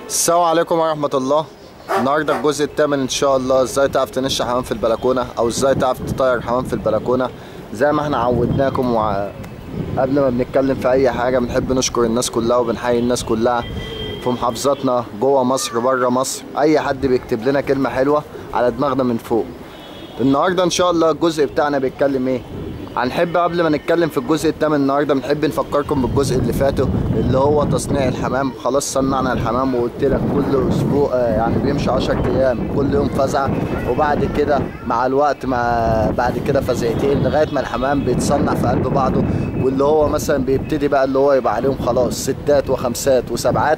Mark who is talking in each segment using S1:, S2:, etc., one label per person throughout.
S1: السلام عليكم ورحمة الله النهاردة الجزء الثامن ان شاء الله ازاي تعرف تنشي حمام في البلكونة او ازاي تعرف تطير حمام في البلكونة زي ما احنا عودناكم وع... قبل ما بنتكلم في اي حاجة بنحب نشكر الناس كلها وبنحيي الناس كلها في محافظاتنا جوه مصر بره مصر اي حد بيكتب لنا كلمة حلوة على دماغنا من فوق النهارده ان شاء الله الجزء بتاعنا بيتكلم ايه هنحب قبل ما نتكلم في الجزء الثامن النهارده بنحب نفكركم بالجزء اللي فاته اللي هو تصنيع الحمام خلاص صنعنا الحمام وقلت لك كل اسبوع آه، يعني بيمشي 10 ايام كل يوم فزعه وبعد كده مع الوقت مع بعد كده فزعتين لغايه ما الحمام بيتصنع في قلب بعضه واللي هو مثلا بيبتدي بقى اللي هو يبقى عليهم خلاص ستات وخمسات وسبعات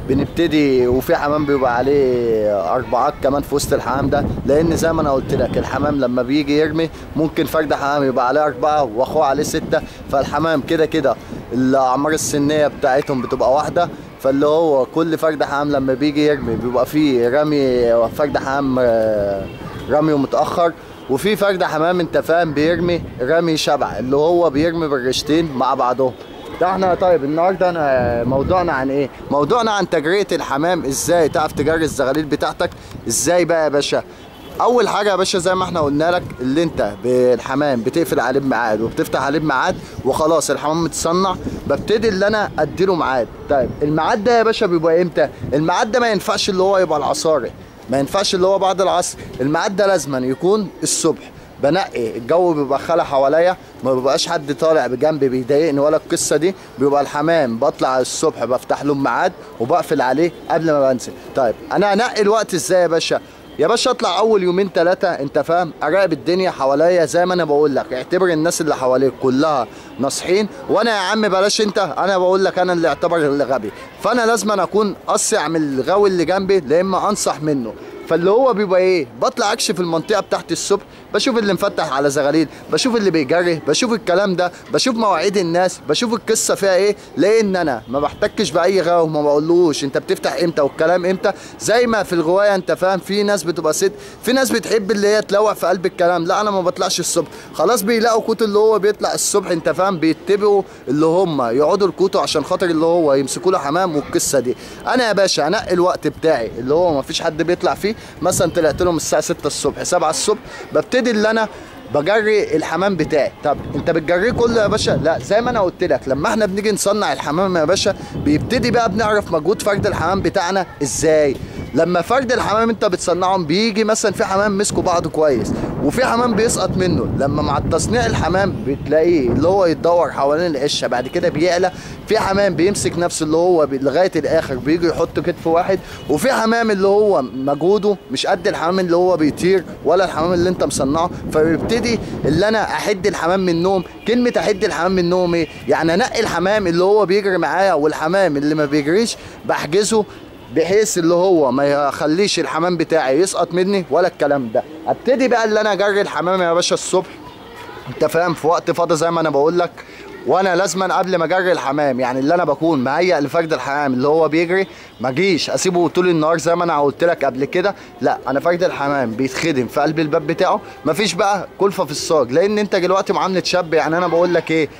S1: بنبتدي وفي حمام بيبقى عليه اربعات كمان في وسط الحمام ده لان زي ما انا قلت لك الحمام لما بيجي يرمي ممكن فرد حمام يبقى عليه اربعه واخوه عليه سته فالحمام كده كده الاعمار السنيه بتاعتهم بتبقى واحده فاللي هو كل فرد حمام لما بيجي يرمي بيبقى فيه رمي فرد حمام آه، رمي متاخر وفي فرد حمام انت فاهم بيرمي رمي شبع اللي هو بيرمي بالرشتين مع بعضهم ده احنا طيب النهارده انا موضوعنا عن ايه؟ موضوعنا عن تجرية الحمام ازاي تعرف تجري الزغاليل بتاعتك ازاي بقى يا باشا؟ اول حاجه يا باشا زي ما احنا قلنا لك اللي انت بالحمام بتقفل عليه بميعاد وبتفتح عليه بميعاد وخلاص الحمام متصنع ببتدي اللي انا اديله ميعاد طيب الميعاد ده يا باشا بيبقى امتى؟ الميعاد ده ما ينفعش اللي هو يبقى العصاري ما ينفعش اللي هو بعد العصر الميعاد ده لازما يكون الصبح بنقي الجو بيبقى خلا حواليا ما بيبقاش حد طالع بجنبي بيضايقني ولا القصه دي بيبقى الحمام بطلع الصبح بفتح له ميعاد وبقفل عليه قبل ما بنزل طيب انا انقي الوقت ازاي يا باشا يا باشا اطلع اول يومين ثلاثه انت فاهم اراقب الدنيا حواليا زي ما انا بقول لك اعتبر الناس اللي حواليك كلها ناصحين وانا يا عم بلاش انت انا بقول لك انا اللي اعتبر اللي غبي فانا لازم أنا اكون اسرع من الغاوي اللي جنبي لا اما انصح منه فاللي هو بيبقى ايه بطلع اكشف المنطقه بتاعتي الصبح بشوف اللي مفتح على زغاليل بشوف اللي بيجري بشوف الكلام ده بشوف مواعيد الناس بشوف القصه فيها ايه لان انا ما بحتكش باي غاوي ما بقولوش انت بتفتح امتى والكلام امتى زي ما في الغوايه انت فاهم في ناس بتبقى ست في ناس بتحب اللي هي تلوع في قلب الكلام لا انا ما بطلعش الصبح خلاص بيلاقوا كوت اللي هو بيطلع الصبح انت فاهم بيتبعوا اللي هم يقعدوا الكوتو عشان خاطر اللي هو يمسكوا له حمام والقصه دي انا يا باشا انقي الوقت بتاعي اللي هو ما فيش حد بيطلع فيه مثلا طلعت لهم الساعه 6 الصبح 7 الصبح ببتدي اللي انا بجري الحمام بتاعي طب انت بتجريه كله يا باشا لا زي ما انا قلت لك لما احنا بنيجي نصنع الحمام يا باشا بيبتدي بقى بنعرف مجهود فرد الحمام بتاعنا ازاي لما فرد الحمام انت بتصنعهم بيجي مثلا في حمام مسكوا بعض كويس وفي حمام بيسقط منه لما مع التصنيع الحمام بتلاقيه اللي هو يتدور حوالين القشه بعد كده بيعلى في حمام بيمسك نفسه اللي هو بي- لغايه الاخر بيجي يحط كتف واحد وفي حمام اللي هو مجهوده مش قد الحمام اللي هو بيطير ولا الحمام اللي انت مصنعه فبيبتدي اللي انا احد الحمام من النوم كلمه احد الحمام من النوم ايه يعني انقي الحمام اللي هو بيجري معايا والحمام اللي ما بيجريش بحجزه بحيث اللي هو ما يخليش الحمام بتاعي يسقط مني ولا الكلام ده ابتدي بقى اللي انا اجري الحمام يا باشا الصبح انت فاهم في وقت فاضي زي ما انا بقول لك وانا لازما قبل ما اجري الحمام يعني اللي انا بكون مهيئ لفرد الحمام اللي هو بيجري ما اجيش اسيبه طول النهار زي ما انا قلت لك قبل كده لا انا فرد الحمام بيتخدم في قلب الباب بتاعه مفيش بقى كلفه في الصاج لان انت دلوقتي معامله شاب يعني انا بقول لك ايه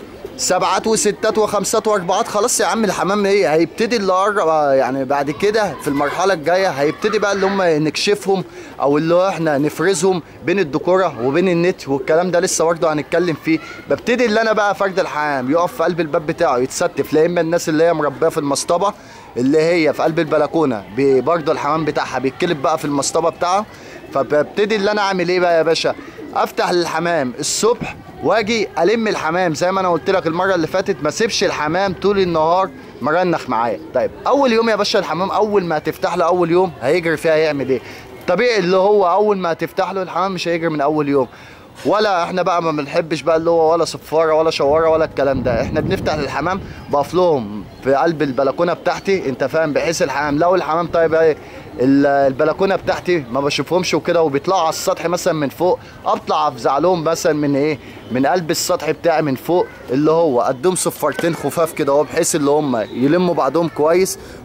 S1: سبعات وستات وخمسات واربعات خلاص يا عم الحمام ايه هيبتدي اللي قرب يعني بعد كده في المرحله الجايه هيبتدي بقى اللي هم نكشفهم او اللي هو احنا نفرزهم بين الديكوره وبين النت والكلام ده لسه برضه هنتكلم فيه ببتدي اللي انا بقى فرد الحمام يقف في قلب الباب بتاعه يتستف لا اما الناس اللي هي مربيه في المصطبه اللي هي في قلب البلكونه بي- برضه الحمام بتاعها بيتكلب بقى في المصطبه بتاعه فببتدي اللي انا اعمل ايه بقى يا باشا افتح الحمام الصبح واجي الم الحمام زي ما انا قلت لك المره اللي فاتت ما سيبش الحمام طول النهار مرنخ معايا طيب اول يوم يا باشا الحمام اول ما تفتح له اول يوم هيجري فيها هيعمل ايه طبيعي اللي هو اول ما تفتح له الحمام مش هيجري من اول يوم ولا احنا بقى ما بنحبش بقى اللي هو ولا صفاره ولا شواره ولا الكلام ده احنا بنفتح للحمام بقف لهم في قلب البلكونه بتاعتي انت فاهم بحيث الحمام لو الحمام طيب ايه ال- البلكونه بتاعتي ما بشوفهمش وكده وبيطلعوا على السطح مثلا من فوق اطلع افزع لهم مثلا من ايه من قلب السطح بتاعي من فوق اللي هو اديهم صفارتين خفاف كده اهو بحيث اللي هم يلموا بعضهم كويس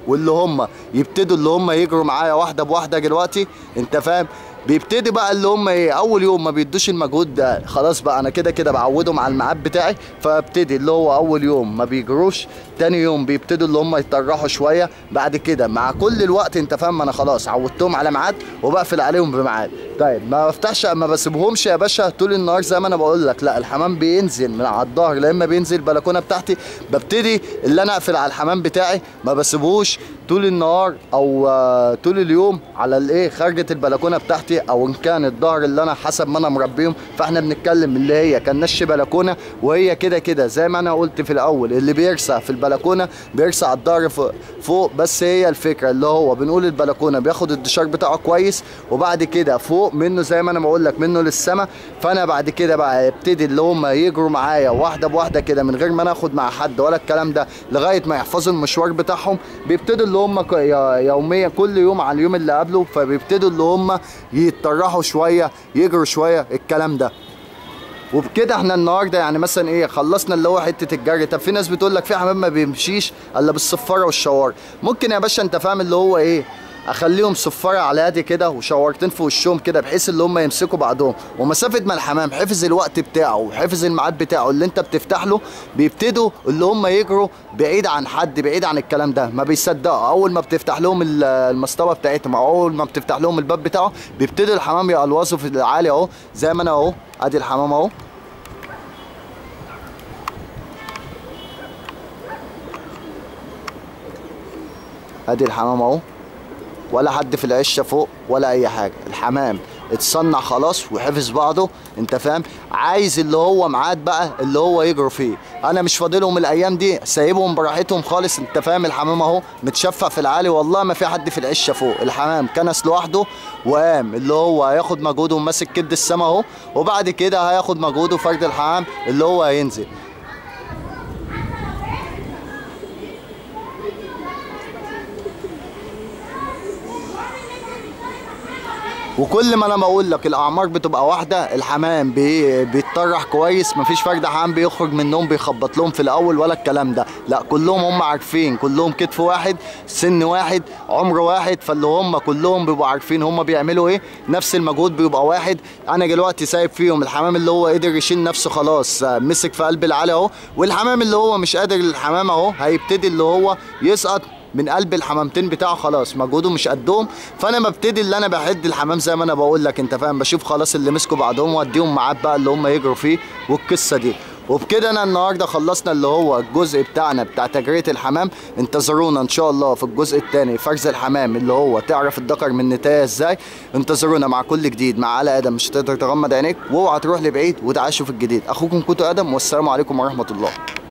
S1: واللي هم يبتدوا اللي هم يجروا معايا واحده بواحده دلوقتي انت فاهم بيبتدي بقى اللي هم ايه اول يوم ما بيدوش المجهود ده خلاص بقى انا كده كده بعودهم على الميعاد بتاعي فابتدي اللي هو اول يوم ما بيجروش تاني يوم بيبتدوا اللي هم يتطرحوا شويه بعد كده مع كل الوقت انت فاهم انا خلاص عودتهم على ميعاد وبقفل عليهم بميعاد طيب ما بفتحش ما بسيبهمش يا باشا طول النهار زي ما انا بقول لك لا الحمام بينزل من على الظهر لا اما بينزل البلكونه بتاعتي ببتدي اللي انا اقفل على الحمام بتاعي ما بسيبهوش طول النهار او آه، طول اليوم على الايه خارجه البلكونه بتاعتي او ان كان الظهر اللي انا حسب ما انا مربيهم فاحنا بنتكلم اللي هي كان نش بلكونه وهي كده كده زي ما انا قلت في الاول اللي بيرسى في البلكونه بيرسى على الظهر فوق, فوق بس هي الفكره اللي هو بنقول البلكونه بياخد الدشار بتاعه كويس وبعد كده فوق منه زي ما انا بقول لك منه للسما فانا بعد كده بقى يبتدي اللي هم يجروا معايا واحده بواحده كده من غير ما انا اخد مع حد ولا الكلام ده لغايه ما يحفظوا المشوار بتاعهم بيبتدوا اللي هم ك- ي- يوميا كل يوم على اليوم اللي قبله فبيبتدوا اللي هم يتطرحوا شويه يجروا شويه الكلام ده وبكده احنا النهارده يعني مثلا ايه خلصنا اللي هو حته الجري طب في ناس بتقول لك في حمام ما بيمشيش الا بالصفاره والشوار ممكن يا باشا انت فاهم اللي هو ايه اخليهم صفاره على يدي كده وشورتين في وشهم كده بحيث اللي هم يمسكوا بعضهم ومسافه ما الحمام حفظ الوقت بتاعه وحفظ الميعاد بتاعه اللي انت بتفتح له بيبتدوا اللي هم يجروا بعيد عن حد بعيد عن الكلام ده ما بيصدقوا اول ما بتفتح لهم ال- المصطبه بتاعتهم او اول ما بتفتح لهم الباب بتاعه بيبتدوا الحمام يقلوظوا في العالي اهو زي ما انا اهو ادي الحمام اهو ادي الحمام اهو ولا حد في العشه فوق ولا اي حاجه الحمام اتصنع خلاص وحفظ بعضه انت فاهم عايز اللي هو ميعاد بقى اللي هو يجروا فيه انا مش فاضلهم الايام دي سايبهم براحتهم خالص انت فاهم الحمام اهو متشفع في العالي والله ما في حد في العشه فوق الحمام كنس لوحده وقام اللي هو هياخد مجهوده وماسك كد السما اهو وبعد كده هياخد مجهوده فرد الحمام اللي هو هينزل وكل ما انا بقول لك الاعمار بتبقى واحده الحمام بي بيتطرح كويس مفيش فرد حمام بيخرج منهم بيخبط لهم في الاول ولا الكلام ده لا كلهم هم عارفين كلهم كتف واحد سن واحد عمر واحد فاللي هم كلهم بيبقوا عارفين هم بيعملوا ايه نفس المجهود بيبقى واحد انا دلوقتي سايب فيهم الحمام اللي هو قدر يشيل نفسه خلاص آه، مسك في قلب العالي اهو والحمام اللي هو مش قادر الحمام اهو هيبتدي اللي هو يسقط من قلب الحمامتين بتاعه خلاص مجهوده مش قدهم فانا ببتدي اللي انا بحد الحمام زي ما انا بقول لك انت فاهم بشوف خلاص اللي مسكوا بعضهم واديهم ميعاد بقى اللي هم يجروا فيه والقصه دي وبكده انا النهارده خلصنا اللي هو الجزء بتاعنا بتاع تجرية الحمام انتظرونا ان شاء الله في الجزء الثاني فرز الحمام اللي هو تعرف الذكر من النتايه ازاي انتظرونا مع كل جديد مع علي ادم مش هتقدر تغمض عينيك واوعى تروح لبعيد وتعيشوا في الجديد اخوكم كوتو ادم والسلام عليكم ورحمه الله